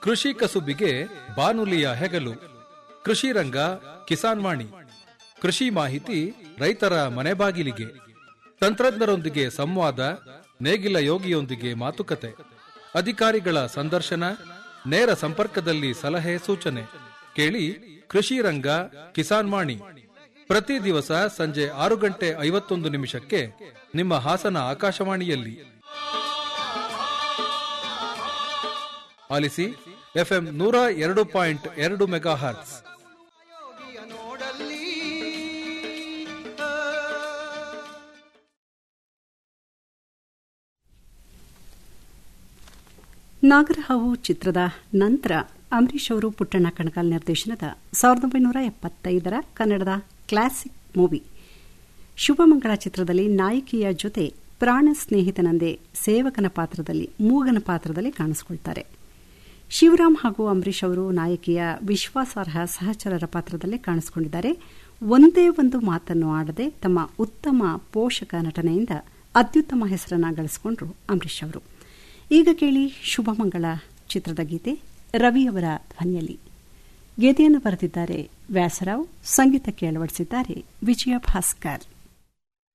ಕೃಷಿ ಕಸುಬಿಗೆ ಬಾನುಲಿಯ ಹೆಗಲು ಕೃಷಿ ರಂಗ ಕಿಸಾನ್ ವಾಣಿ ಕೃಷಿ ಮಾಹಿತಿ ರೈತರ ಮನೆ ಬಾಗಿಲಿಗೆ ತಂತ್ರಜ್ಞರೊಂದಿಗೆ ಸಂವಾದ ನೇಗಿಲ ಯೋಗಿಯೊಂದಿಗೆ ಮಾತುಕತೆ ಅಧಿಕಾರಿಗಳ ಸಂದರ್ಶನ ನೇರ ಸಂಪರ್ಕದಲ್ಲಿ ಸಲಹೆ ಸೂಚನೆ ಕೇಳಿ ಕೃಷಿ ರಂಗ ಕಿಸಾನ್ ವಾಣಿ ಪ್ರತಿ ದಿವಸ ಸಂಜೆ ಆರು ಗಂಟೆ ಐವತ್ತೊಂದು ನಿಮಿಷಕ್ಕೆ ನಿಮ್ಮ ಹಾಸನ ಆಕಾಶವಾಣಿಯಲ್ಲಿ ಆಲಿಸಿ ಎಫ್ಎಂ ನೂರ ಎರಡು ಪಾಯಿಂಟ್ ಎರಡು ಮೆಗಾ ಹರ್ಟ್ಸ್ ಯೋಗಿಯ ನೋಡಲ್ಲಿ ನಾಗರಹಾವು ಚಿತ್ರದ ನಂತರ ಅಂಬರೀಷ್ ಅವರು ಪುಟ್ಟಣ್ಣ ಕಣಕಾಲ್ ನಿರ್ದೇಶನದ ಸಾವಿರದ ಒಂಬೈನೂರ ಎಪ್ಪತ್ತೈದರ ಕನ್ನಡದ ಕ್ಲಾಸಿಕ್ ಮೂವಿ ಶುಭಮಂಗಳ ಚಿತ್ರದಲ್ಲಿ ನಾಯಕಿಯ ಜೊತೆ ಪ್ರಾಣ ಸ್ನೇಹಿತನಂದೇ ಸೇವಕನ ಪಾತ್ರದಲ್ಲಿ ಮೂಗನ ಪಾತ್ರದಲ್ಲಿ ಕಾಣಿಸಿಕೊಳ್ತಾರೆ ಶಿವರಾಮ್ ಹಾಗೂ ಅಂಬರೀಷ್ ಅವರು ನಾಯಕಿಯ ವಿಶ್ವಾಸಾರ್ಹ ಸಹಚರರ ಪಾತ್ರದಲ್ಲಿ ಕಾಣಿಸಿಕೊಂಡಿದ್ದಾರೆ ಒಂದೇ ಒಂದು ಮಾತನ್ನು ಆಡದೆ ತಮ್ಮ ಉತ್ತಮ ಪೋಷಕ ನಟನೆಯಿಂದ ಅತ್ಯುತ್ತಮ ಹೆಸರನ್ನ ಗಳಿಸಿಕೊಂಡ್ರು ಅಂಬರೀಷ್ ಅವರು ಈಗ ಕೇಳಿ ಶುಭಮಂಗಳ ಚಿತ್ರದ ಗೀತೆ ರವಿಯವರ ಧ್ವನಿಯಲ್ಲಿ ಗೀತೆಯನ್ನು ಬರೆದಿದ್ದಾರೆ ವ್ಯಾಸರಾವ್ ಸಂಗೀತಕ್ಕೆ ಅಳವಡಿಸಿದ್ದಾರೆ ವಿಜಯ ಭಾಸ್ಕರ್